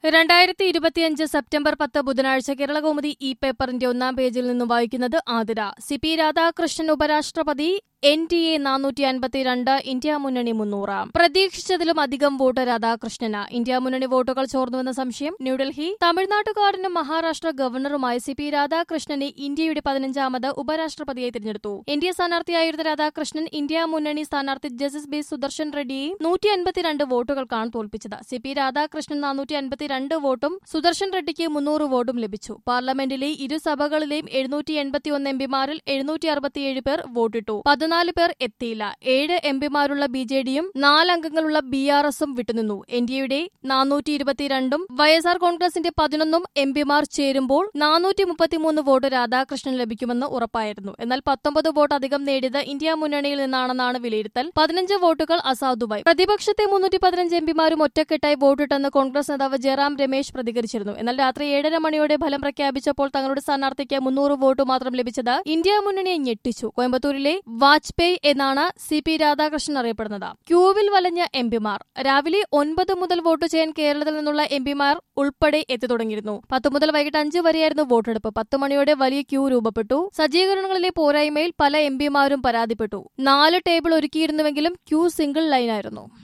രണ്ടായിരത്തി ഇരുപത്തിയഞ്ച് സെപ്റ്റംബർ പത്ത് ബുധനാഴ്ച കേരളകൗമുദി ഈ പേപ്പറിന്റെ ഒന്നാം പേജിൽ നിന്നും വായിക്കുന്നത് ആതിര സി പി രാധാകൃഷ്ണൻ ഉപരാഷ്ട്രപതി എൻ ടി എ നാനൂറ്റി അൻപത്തിരണ്ട് ഇന്ത്യ മുന്നണി മുന്നൂറാം പ്രതീക്ഷിച്ചതിലും അധികം വോട്ട് രാധാകൃഷ്ണന് ഇന്ത്യ മുന്നണി വോട്ടുകൾ ചോർന്നുവെന്ന സംശയം ന്യൂഡൽഹി തമിഴ്നാട്ടുകാരനും മഹാരാഷ്ട്ര ഗവർണറുമായ സി പി രാധാകൃഷ്ണനെ ഇന്ത്യയുടെ പതിനഞ്ചാമത് ഉപരാഷ്ട്രപതിയായി തിരഞ്ഞെടുത്തു എൻ ഡി എ സ്ഥാനാർത്ഥിയായിരുന്ന രാധാകൃഷ്ണൻ ഇന്ത്യ മുന്നണി സ്ഥാനാർത്ഥി ജസ്റ്റിസ് ബി സുദർശൻ റെഡ്ഡിയെ നൂറ്റി അൻപത്തിരണ്ട് വോട്ടുകൾക്കാണ് തോൽപ്പിച്ചത് സി പി രാധാകൃഷ്ണൻ നാനൂറ്റി അൻപത്തിരണ്ട് വോട്ടും സുദർശൻ റെഡ്ഡിക്ക് മുന്നൂറ് വോട്ടും ലഭിച്ചു പാർലമെന്റിലെ ഇരു സഭകളിലെയും എഴുന്നൂറ്റി എൺപത്തിയൊന്ന് എംപിമാരിൽ എഴുന്നൂറ്റി അറുപത്തിയേഴ് പേർ വോട്ടിട്ടു പതിനാല് പേർ എത്തിയില്ല ഏഴ് എംപിമാരുള്ള ബി ജെ ഡിയും നാലംഗങ്ങളുള്ള ബി ആർ എസും വിട്ടുനിന്നു എൻ ഡി എയുടെ നാനൂറ്റി ഇരുപത്തിരണ്ടും വൈഎസ്ആർ കോൺഗ്രസിന്റെ പതിനൊന്നും എംപിമാർ ചേരുമ്പോൾ നാനൂറ്റി മുപ്പത്തിമൂന്ന് വോട്ട് രാധാകൃഷ്ണൻ ലഭിക്കുമെന്ന് ഉറപ്പായിരുന്നു എന്നാൽ പത്തൊമ്പത് വോട്ട് അധികം നേടിയത് ഇന്ത്യ മുന്നണിയിൽ നിന്നാണെന്നാണ് വിലയിരുത്തൽ പതിനഞ്ച് വോട്ടുകൾ അസാധുവായി പ്രതിപക്ഷത്തെ മുന്നൂറ്റി പതിനഞ്ച് എംപിമാരും ഒറ്റക്കെട്ടായി വോട്ടിട്ടെന്ന് കോൺഗ്രസ് നേതാവ് ജയറാം രമേശ് പ്രതികരിച്ചിരുന്നു എന്നാൽ രാത്രി ഏഴര മണിയോടെ ഫലം പ്രഖ്യാപിച്ചപ്പോൾ തങ്ങളുടെ സ്ഥാനാർത്ഥിക്ക് മുന്നൂറ് വോട്ട് മാത്രം ലഭിച്ചത് ഇന്ത്യ മുന്നണിയെ ഞെട്ടിച്ചു കോയമ്പത്തൂരിലെ വാജ്പേയി എന്നാണ് സി പി രാധാകൃഷ്ണൻ അറിയപ്പെടുന്നത് ക്യൂവിൽ വലഞ്ഞ എംപിമാർ രാവിലെ ഒൻപത് മുതൽ വോട്ട് ചെയ്യാൻ കേരളത്തിൽ നിന്നുള്ള എംപിമാർ ഉൾപ്പെടെ എത്തി തുടങ്ങിയിരുന്നു പത്ത് മുതൽ വൈകിട്ട് അഞ്ച് വരെയായിരുന്നു വോട്ടെടുപ്പ് പത്ത് മണിയോടെ വലിയ ക്യൂ രൂപപ്പെട്ടു സജ്ജീകരണങ്ങളിലെ പോരായ്മയിൽ പല എംപിമാരും പരാതിപ്പെട്ടു നാല് ടേബിൾ ഒരുക്കിയിരുന്നുവെങ്കിലും ക്യൂ സിംഗിൾ ലൈനായിരുന്നു